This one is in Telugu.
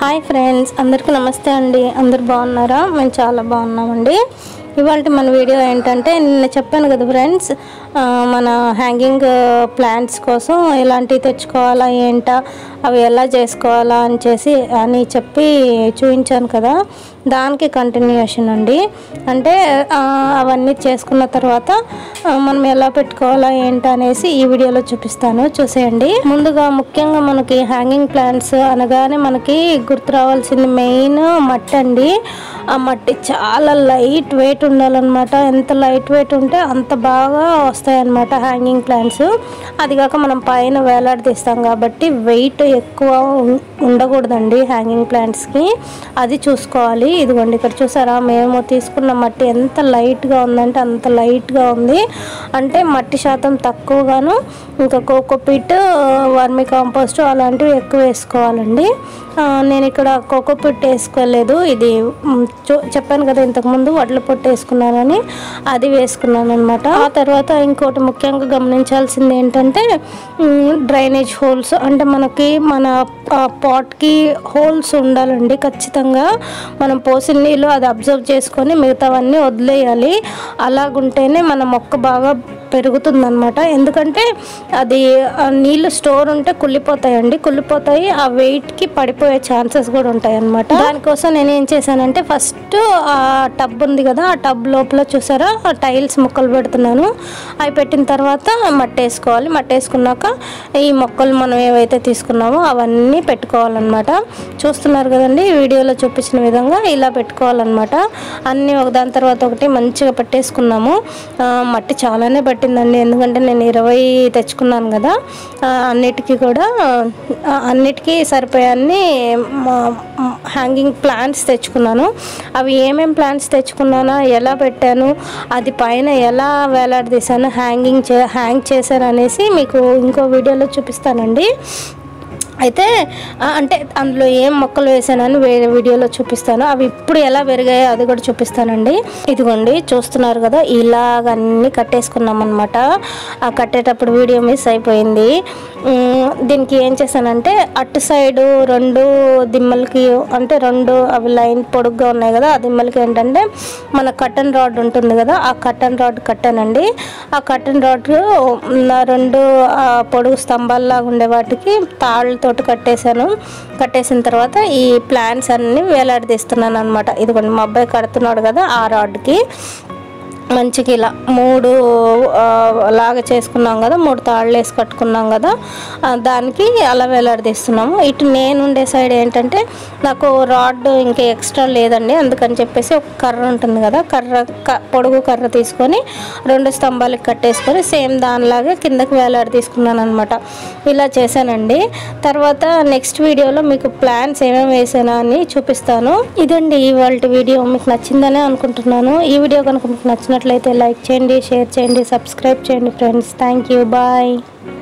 హాయ్ ఫ్రెండ్స్ అందరికీ నమస్తే అండి అందరు బాగున్నారా మేము చాలా బాగున్నామండి ఇవాళ మన వీడియో ఏంటంటే నిన్న చెప్పాను కదా ఫ్రెండ్స్ ఆ, మన హ్యాంగింగ్ ప్లాంట్స్ కోసం ఎలాంటివి తెచ్చుకోవాలా ఏంటా అవి ఎలా చేసుకోవాలా అని చేసి అని చెప్పి చూపించాను కదా దానికి కంటిన్యూషన్ అండి అంటే ఆ, అవన్నీ చేసుకున్న తర్వాత ఆ, మనం ఎలా పెట్టుకోవాలా ఏంటా అనేసి ఈ వీడియోలో చూపిస్తాను చూసేయండి ముందుగా ముఖ్యంగా మనకి హ్యాంగింగ్ ప్లాంట్స్ అనగానే మనకి గుర్తు రావాల్సింది మెయిన్ మట్టి అండి ఆ మట్టి చాలా లైట్ వెయిట్ ఉండాలన్నమాట ఎంత లైట్ వెయిట్ ఉంటే అంత బాగా వస్తాయి అన్నమాట హ్యాంగింగ్ ప్లాంట్స్ అది కాక మనం పైన వేలాడదీస్తాం కాబట్టి వెయిట్ ఎక్కువ ఉం- ఉండకూడదండి హ్యాంగింగ్ ప్లాంట్స్కి అది చూసుకోవాలి ఇదిగోండి ఇక్కడ చూసారా మేము తీసుకున్న మట్టి ఎంత లైట్గా ఉందంటే అంత లైట్గా ఉంది అంటే మట్టి శాతం తక్కువగాను ఇంకా కోకోపీట్ వర్మి కాంపోస్ట్ అలాంటివి ఎక్కువ వేసుకోవాలండి ఆ, నేను ఇక్కడ కోకోపీట్ వేసుకోలేదు ఇది మ్, చూ- చెప్పాను కదా ఇంతకుముందు వడ్ల పొట్టు వేసుకున్నానని అది వేసుకున్నాను అనమాట ఆ తర్వాత ఇంకోటి ముఖ్యంగా గమనించాల్సింది ఏంటంటే డ్రైనేజ్ హోల్స్ అంటే మనకి మన పాట్కి హోల్స్ ఉండాలండి ఖచ్చితంగా మనం పోసిన నీళ్ళు అది అబ్జర్వ్ చేసుకొని మిగతావన్నీ వదిలేయాలి అలాగుంటేనే మన మొక్క బాగా పెరుగుతుందన్నమాట ఎందుకంటే అది ఆ నీళ్ళు స్టోర్ ఉంటే కుళ్ళిపోతాయండి కుళ్ళిపోతాయి ఆ వెయిట్కి పడిపోయే ఛాన్సెస్ కూడా ఉంటాయి అన్నమాట దానికోసం నేను ఏం చేశానంటే ఫస్ట్ ఆ టబ్ ఉంది కదా ఆ టబ్ లోపల చూసారా ఆ టైల్స్ మొక్కలు పెడుతున్నాను అవి పెట్టిన తర్వాత మట్టి వేసుకోవాలి మట్టి వేసుకున్నాక ఈ మొక్కలు మనం ఏవైతే తీసుకున్నామో అవన్నీ పెట్టుకోవాలన్నమాట చూస్తున్నారు కదండి ఈ వీడియోలో చూపించిన విధంగా ఇలా పెట్టుకోవాలన్నమాట అన్నీ ఒకదాని తర్వాత ఒకటి మంచిగా పెట్టేసుకున్నాము ఆ, మట్టి చాలానే పట్టిందండి ఎందుకంటే నేను ఇరవై తెచ్చుకున్నాను కదా ఆ, అన్నిటికీ కూడా ఆ, అన్నిటికీ సరిపోయాన్ని హ్యాంగింగ్ ప్లాంట్స్ తెచ్చుకున్నాను అవి ఏమేం ప్లాంట్స్ తెచ్చుకున్నానో ఎలా పెట్టాను అది పైన ఎలా వేలాడదీశాను హ్యాంగింగ్ చే హ్యాంగ్ చేశాను అనేసి మీకు ఇంకో వీడియోలో చూపిస్తానండి అయితే ఆ, అంటే అందులో ఏం మొక్కలు వేసానని వేరే వీడియోలో చూపిస్తాను అవి ఇప్పుడు ఎలా పెరిగాయో అది కూడా చూపిస్తానండి ఇదిగోండి చూస్తున్నారు కదా ఇలాగ అన్నీ కట్టేసుకున్నాం అనమాట ఆ కట్టేటప్పుడు వీడియో మిస్ అయిపోయింది ఉమ్, దీనికి ఏం చేశానంటే అటు సైడు రెండు దిమ్మలకి అంటే రెండు అవి లైన్ పొడుగ్గా ఉన్నాయి కదా ఆ దిమ్మలకి ఏంటంటే మన కట్టన్ రాడ్ ఉంటుంది కదా ఆ కట్టన్ రాడ్ కట్టానండి ఆ కట్టన్ రాడ్ రెండు ఆ, పొడుగు స్తంభాల్లాగా ఉండే వాటికి తాళ్ళతోటి కట్టేశాను కట్టేసిన తర్వాత ఈ ప్లాంట్స్ అన్ని వేలాడదీస్తున్నాను అనమాట ఇదిగోండి మా అబ్బాయి కడుతున్నాడు కదా ఆ రాడ్కి మంచిగా ఇలా మూడు ఆ, లాగా చేసుకున్నాం కదా మూడు తాళ్ళు వేసి కట్టుకున్నాం కదా ఆ, దానికి అలా వేలాడదీస్తున్నాము ఇటు నేను ఉండే సైడ్ ఏంటంటే నాకు రాడ్ ఇంకా ఎక్స్ట్రా లేదండి అందుకని చెప్పేసి ఒక కర్ర ఉంటుంది కదా కర్ర క- పొడుగు కర్ర తీసుకొని రెండు స్తంభాలకి కట్టేసుకొని సేమ్ దానిలాగే కిందకి వేలాడి తీసుకున్నాను అనమాట ఇలా చేశానండి తర్వాత నెక్స్ట్ వీడియోలో మీకు ప్లాన్స్ ఏమేమి వేసానా అని చూపిస్తాను ఇదండి ఇవాళ వీడియో మీకు నచ్చిందనే అనుకుంటున్నాను ఈ వీడియో కనుక మీకు నచ్చినట్లయితే లైక్ చేయండి షేర్ చేయండి సబ్స్క్రైబ్ చేయండి ఫ్రెండ్స్ థ్యాంక్ యూ బాయ్